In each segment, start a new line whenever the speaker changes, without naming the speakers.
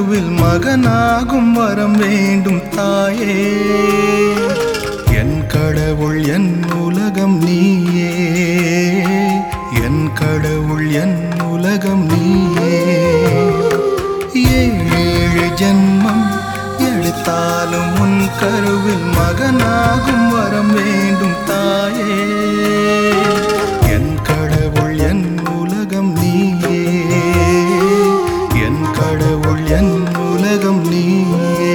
கருவில் மகனாகும் வரம் வேண்டும் தாயே என் கடவுள் என் உலகம் நீயே என் கடவுள் என் உலகம் நீயே ஏழு ஜென்மம் எடுத்தாலும் உன் கருவில் மகனாகும் வரம் வேண்டும் தாயே என் கடவுள் என் உலகம் நீயே என் கடவுள் என் உலகம் நீயே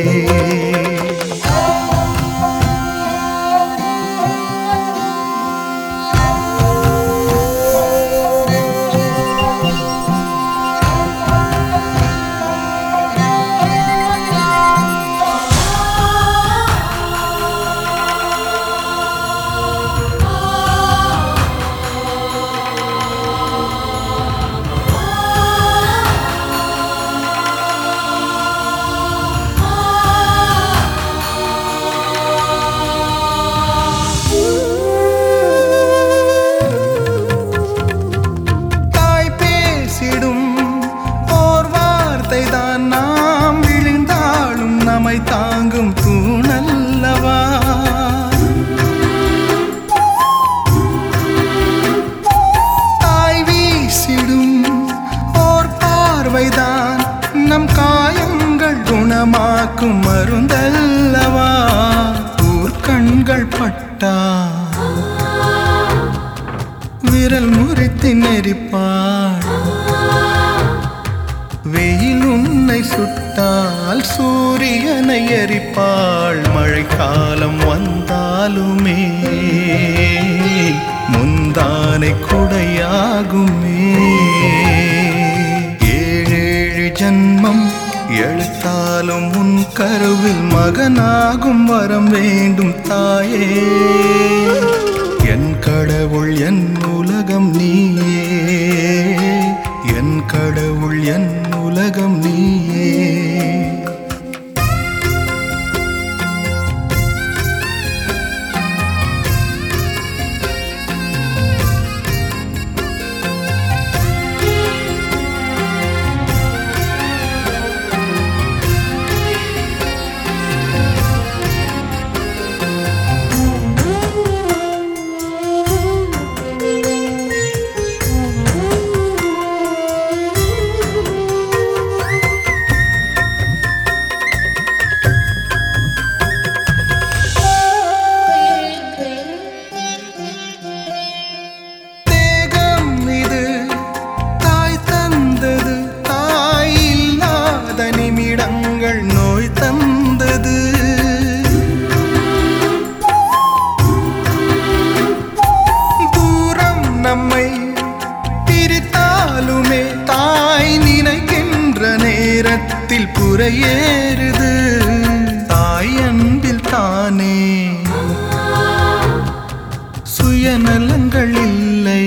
தாய் பேசிடும் ஓர் வார்த்தை தான் நாம் விழுந்தாலும் நம்மை தாங்கும் தூணல்லவா தாய் வீசிடும் ஓர் பார்வைதான் நம் காயங்கள் குணமாக்கும் மருந்தல்லவா ஊர் கண்கள் பட்டா விரல் முறித்து நெறிப்பாள் வெயில் உன்னை சுட்டால் சூரியனை எரிப்பாள் மழைக்காலம் வந்தாலுமே முந்தானை குடையாகுமே ஏழேழு ஜன்மம் எழுத்தாலும் உன் கருவில் மகனாகும் வரம் வேண்டும் தாயே என் கடவுள் என் உலகம் நீயே என் கடவுள் என் உலகம் நீயே தேகம் இது தாய் தந்தது தாய் இல்லாத நிமிடங்கள் நோய் தந்தது தூரம் நம்மை பிரித்தாலுமே தாய் நினைக்கின்ற நேரத்தில் புறையேறுது தாய் அன்பில் தானே சுயநலங்கள் இல்லை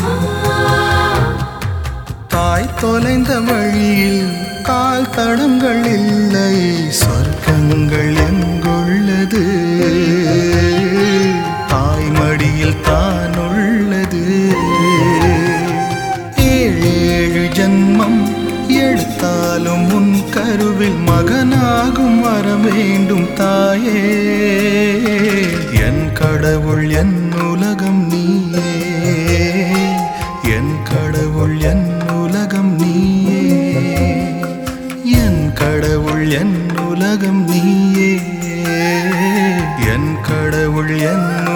தாய் தொலைந்த வழியில் கால் தடங்கள் இல்லை சொர்க்கங்கள் எங்குள்ளது தாய் மடியில் தான் உள்ளது ஏழேழு ஜன்மம் எடுத்தாலும் உன் கருவில் மகனாகும் வர வேண்டும் தாயே என் கடவுள் என் உலகம் நீயே என் கடவுள் என் உலகம் நீயே என் கடவுள் என் உலகம் நீயே என் கடவுள் என்